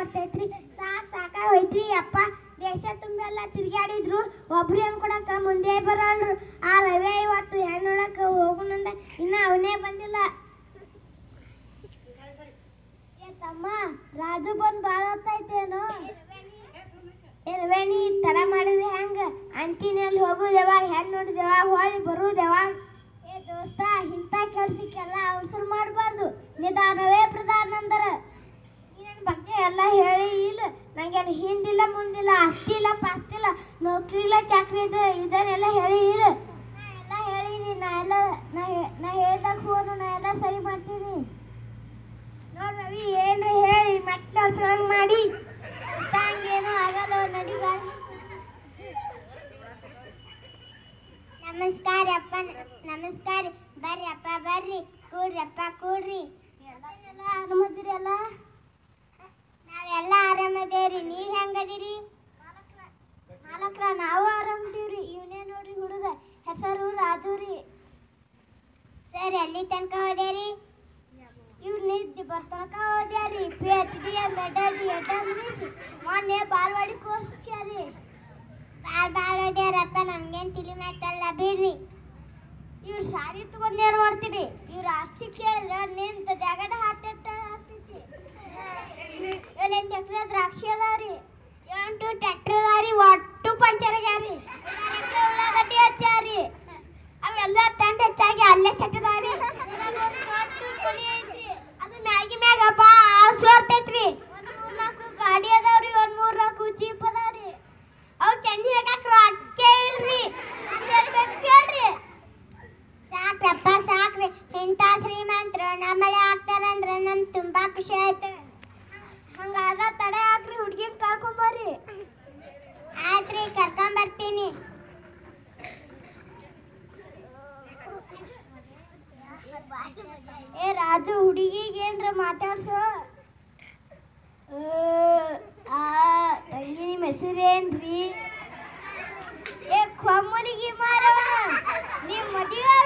ಬರ್ತೈತ್ರಿ ಸಾಕ್ ಸಾಕಾಗ್ ಹೋಯ್ತ್ರಿ ಅಪ್ಪ ದೇಶ ತುಂಬೆಲ್ಲ ತಿರ್ಗಾಡಿದ್ರು ಒಬ್ರು ಹೆಣ್ ಕೊಡಕ ಮುಂದೆ ಬರಲ್ರು ಆ ರವಿ ಇವತ್ತು ಹೆಣ್ ನೋಡಕ ಹೋಗುಣಂದ ಇನ್ನ ಅವನೇ ಬಂದಿಲ್ಲ ಏ ತಮ್ಮ ರಾಜು ಬಂದ್ ಬಾಳ ಹೊತ್ತೈತೇನೋ ಏ ರವೇಣಿ ತಡ ಮಾಡಿದ್ರೆ ಹೆಂಗ ಅಂತಿನಲ್ಲಿ ಹೋಗುದೇವ ಹೆಣ್ ನೋಡಿದೇವ ಹೊಳ್ಳಿ ಬರುದೇವ ಏ ದೋಸ್ತ ಇಂಥ ಕೆಲ್ಸಕ್ಕೆಲ್ಲ ಅವಸರ ಮಾಡಬಾರ್ದು ನಿಧಾನವೇ ಪ್ರಧಾನ ಅಂದರ ನನ್ನ ಬಗ್ಗೆ ಎಲ್ಲ ಹೇಳಿ ಇಲ್ಲ ನಂಗೇನು ಹಿಂದಿಲ್ಲ ಮುಂದಿಲ್ಲ ಆಸ್ತಿ ಇಲ್ಲ ಪಾಸ್ತಿ ಇಲ್ಲ ನೌಕರಿ ಇಲ್ಲ ಚಾಕ್ರಿ ಇದೆ ಇದನ್ನೆಲ್ಲ ಹೇಳಿ ಇಲ್ಲ ನಾ ಎಲ್ಲ ಹೇಳಿನಿ ನಾ ಎಲ್ಲ ನಾ ಹೇ- ನಾ ಹೇಳ್ದಾಗ ಹೋನು ನಾ ಎಲ್ಲ ಸರಿ ಮಾಡ್ತೀನಿ ನೋಡ್ ರವಿ ಏನ್ರ ಹೇಳಿ ಮತ್ತೆ ಹಂಗ್ ಮಾಡಿ ಹಂಗೇನು ಆಗಲ್ಲ ನಡಿ ಗಾಡಿ ನಮಸ್ಕಾರ ಅಪ್ಪ ನಮಸ್ಕಾರ ಬರ್ರಿ ಅಪ್ಪ ಬರ್ರಿ ಕೂಡ್ರಿ ಅಪ್ಪ ಕೂಡ್ರಿ ಎಲ್ಲ ಆರಾಮದಿರಿ ಅಲ್ಲ ನಾವೆಲ್ಲ ಆರಾಮದೇವ್ರಿ ನೀವ್ ಹೆಂಗದಿರಿ ಮಾಲಕ್ರ ನಾವು ಆರಾಮದೀವ್ರಿ ಇವನೇ ನೋಡ್ರಿ ಹುಡುಗ ಹೆಸರು ರಾಜು ರೀ ಸರ್ ಎಲ್ಲಿ ತನಕ ಹೋದೇರಿ ಇವ್ರು ನಿದ್ದೆ ಬರ್ತನಕ ಹೋದ್ಯಾರಿ P H D M Ed D Ed ಮುಗಿಸಿ ಮೊನ್ನೆ ಬಾಲ್ವಾಡಿ ಕೋರ್ಸ್ ಹಚ್ಚಾರಿ ಬಾಳ್ ಬಾಳ್ ಓದ್ಯಾರಪ್ಪ ನಮ್ಗೇನ್ ತಿಳಿ ಮಾತಲ್ಲ ಬಿಡ್ರಿ ಇವ್ರು ಸಾರಿ ತಗೊಂಡ್ ಏನ್ ಮಾಡ್ತೀರಿ ಇವ್ರ ಆಸ್ತಿ ಕೇಳಿದ್ರೆ ನಿಂತ ಜಾಗಡ ಹಾರ್ಟ್ ಅಟ್ಯಾಕ್ ಆಗ್ತೈತಿ ಏಳೆಂಟು ಎಕರೆ ದ್ರಾಕ್ಷಿ ಅದಾವ್ರಿ ಎಂಟು ಟ್ರ್ಯಾಕ್ಟರ್ ಅದಾವ್ರಿ ಒಟ್ಟು ಪಂಚರ್ ಆಗ್ಯಾವ್ರಿ ಉಳ್ಳಾಗಡ್ಡಿ ಹಚ್ಚಾರಿ ಅವೆಲ್ಲ ತಂಡ ಹೆಚ್ಚಾಗಿ ಅಲ್ಲೇ ಚಟ್ಟದಾವ್ರಿ ಒಟ್ಟು ಕುಣಿ ಐತ್ರಿ ಅದು ಮ್ಯಾಗಿ ಮ್ಯಾಗ ಭಾಳ ಸೋರ್ತೈತ್ರಿ ಒಂದ್ ಮೂರ್ ನಾಲ್ಕು ಗಾಡಿ ಅದಾವ್ರಿ ಒಂದ್ ಮೂರ್ ನಾಲ್ಕು ಜೀಪ್ ಅದಾವ್ರಿ ಅವ್ ಚೆನ್ನಿ ಹಾಕಕ್ ರೊಕ್ಕ ಇಲ್ರಿ ಸೇರ್ಬೇಕು ಕೇಳ್ರಿ ಸಾಕ್ರಪ್ಪ ಸಾಕ್ರಿ ಇಂಥ ಶ್ರೀಮಂತರು ನಮ್ಮಳೆ ಆಗ್ತಾರಂದ್ರ ನಮ್ ತುಂಬಾ ಖುಷಿ ಆಯ್ತು ಹಂಗಾದ ತಡೆ ಹಾಕ್ರಿ ಹುಡ್ಗಿನ್ ಕರ್ಕೊಂಬರ್ರಿ ಆಯ್ತ್ರಿ ಕರ್ಕೊಂಬರ್ತೀನಿ ಏ ರಾಜು ಹುಡುಗಿಗೆ ಏನ್ರ ಮಾತಾಡ್ಸೋ ಆ ತಂಗಿ ನಿಮ್ಮ ಹೆಸರೇನ್ರಿ ಏ ಕೊಮ್ಮನಿಗೆ ಮಾರವನ ನಿಮ್ಮ ಮದುವೆ